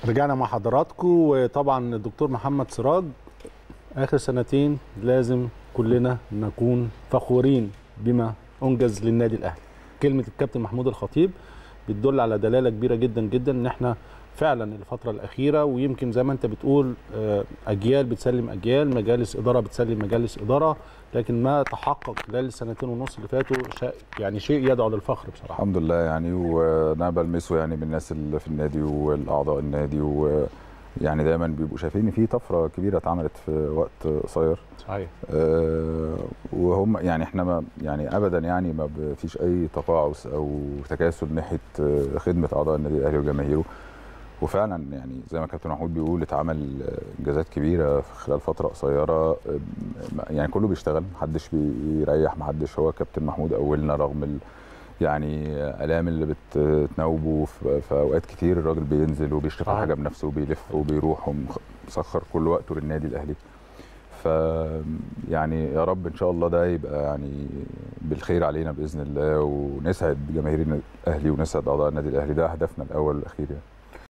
رجعنا مع حضراتكم وطبعا الدكتور محمد سراج اخر سنتين لازم كلنا نكون فخورين بما انجز للنادي الاهلي كلمه الكابتن محمود الخطيب بتدل على دلاله كبيره جدا جدا ان احنا فعلا الفتره الاخيره ويمكن زي ما انت بتقول آه، اجيال بتسلم اجيال مجالس اداره بتسلم مجالس اداره لكن ما تحقق خلال السنتين ونص اللي فاتوا شيء يعني شيء يدعو للفخر بصراحه الحمد لله يعني وانا بلمسه يعني من الناس اللي في النادي والاعضاء النادي ويعني دايما بيبقوا شايفين ان في طفره كبيره اتعملت في وقت قصير صحيح آه، وهم يعني احنا ما يعني ابدا يعني ما فيش اي تقاعس او تكاسل ناحيه آه، خدمه اعضاء النادي الاهلي وجماهيره وفعلا يعني زي ما كابتن محمود بيقول اتعمل آه، انجازات كبيره في خلال فتره قصيره آه، يعني كله بيشتغل محدش بيريح محدش هو كابتن محمود اولنا رغم ال يعني الام اللي بتناوبه في في اوقات كتير الراجل بينزل وبيشتغل صحيح. حاجه بنفسه وبيلف وبيروح ومسخر كل وقته للنادي الاهلي ف يعني يا رب ان شاء الله ده يبقى يعني بالخير علينا باذن الله ونسعد جماهير النادي الاهلي ونسعد اعضاء النادي الاهلي ده هدفنا الاول والاخير يعني